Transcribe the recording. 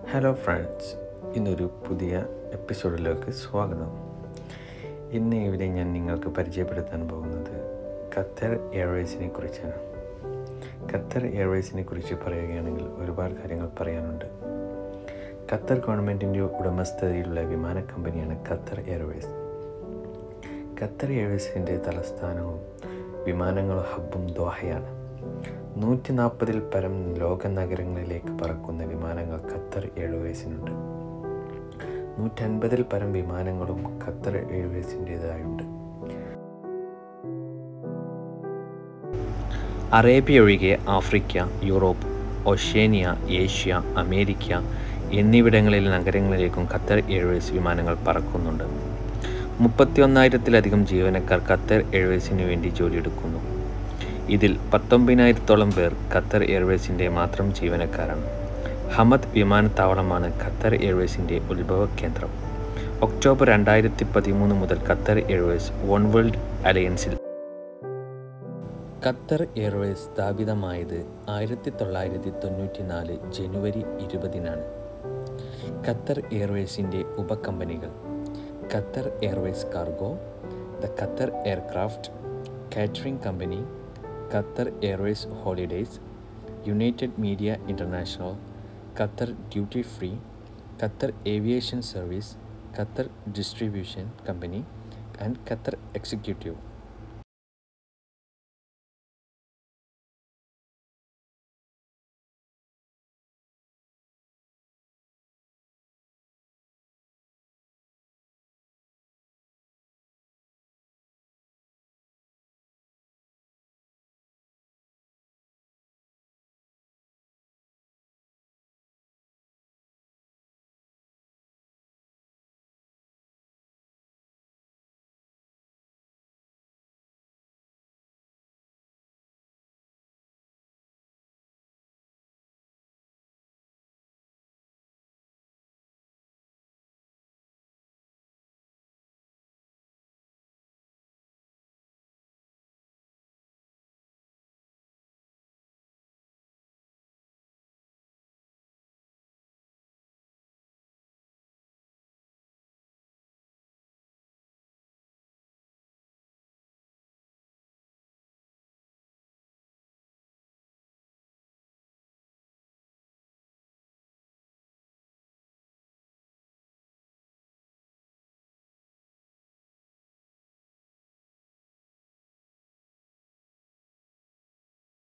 hello friends ഇന്നൊരു പുതിയ എപ്പിസോഡിലേക്ക് സ്വാഗതം ഇന്ന് ഇവിടെ ഞാൻ നിങ്ങൾക്ക് പരിചയപ്പെടുത്താൻ പോകുന്നത് ഖത്തർ എയർവേസിനെ കുറിച്ചാണ് ഖത്തർ എയർവേസിനെ കുറിച്ച് പറയുകയാണെങ്കിൽ ഒരുപാട് കാര്യങ്ങൾ പറയാനുണ്ട് ഖത്തർ ഗവൺമെൻറ്റിൻ്റെ ഉടമസ്ഥതയിലുള്ള വിമാന കമ്പനിയാണ് ഖത്തർ എയർവേസ് ഖത്തർ എയർവേസിൻ്റെ തലസ്ഥാനവും വിമാനങ്ങളും ഹബ്ബും ദോഹയാണ് നൂറ്റി നാൽപ്പതിൽ പരം ലോക നഗരങ്ങളിലേക്ക് പറക്കുന്ന വിമാനങ്ങൾ ഖത്തർ എയർവേസിനുണ്ട് നൂറ്റൻപതിൽ പരം വിമാനങ്ങളും ഖത്തർ എയർവേസിൻ്റേതായുണ്ട് അറേബ്യ ഒഴികെ Africa Europe Oceania Asia America എന്നിവിടങ്ങളിൽ നഗരങ്ങളിലേക്കും ഖത്തർ എയർവേസ് വിമാനങ്ങൾ പറക്കുന്നുണ്ട് മുപ്പത്തിയൊന്നായിരത്തിലധികം ജീവനക്കാർ ഖത്തർ എയർവേസിന് വേണ്ടി ജോലിയെടുക്കുന്നു ഇതിൽ പത്തൊമ്പതിനായിരത്തോളം പേർ ഖത്തർ എയർവേസിൻ്റെ മാത്രം ജീവനക്കാരാണ് ഹമദ് വിമാനത്താവളമാണ് ഖത്തർ എയർവേസിൻ്റെ ഉത്ഭവ കേന്ദ്രം ഒക്ടോബർ രണ്ടായിരത്തി പതിമൂന്ന് മുതൽ ഖത്തർ എയർവേസ് വൺ വേൾഡ് അലയൻസിൽ ഖത്തർ എയർവേസ് സ്ഥാപിതമായത് ആയിരത്തി തൊള്ളായിരത്തി തൊണ്ണൂറ്റി നാല് ജനുവരി ഇരുപതിനാണ് ഖത്തർ എയർവേസിൻ്റെ ഉപകമ്പനികൾ Qatar Airways cargo the Qatar aircraft catering company Qatar Airways holidays United Media International Qatar duty free Qatar aviation service Qatar distribution company and Qatar executive